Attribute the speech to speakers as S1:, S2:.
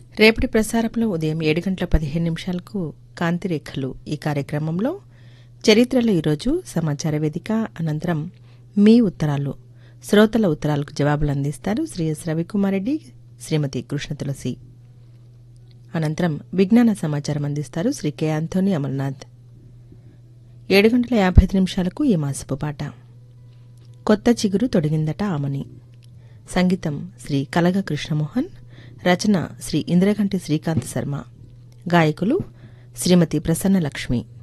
S1: రేపటి ప్రసారంలో ఉదయం ఏడు గంటల పదిహేను నిమిషాలకు కాంతిరేఖలు ఈ కార్యక్రమంలో చరిత్రలో ఈరోజు సమాచార వేదిక అనంతరం మీ ఉత్తరాలు శ్రోతల ఉత్తరాలకు జవాబులు అందిస్తారు శ్రీ ఎస్ రవికుమారెడ్డి శ్రీమతి కృష్ణ తులసి అనంతరం విజ్ఞాన సమాచారం అందిస్తారు శ్రీ కె ఆంథోనీ అమర్నాథ్ ఏడు గంటల యాభై ఐదు నిమిషాలకు ఈ మాసపు పాట కొత్త చిగురు తొడిగిందట ఆమని సంగీతం శ్రీ కలగ కృష్ణమోహన్ రచన శ్రీ ఇంద్రగంటి శ్రీకాంత్ శర్మ గాయకులు శ్రీమతి ప్రసన్న లక్ష్మి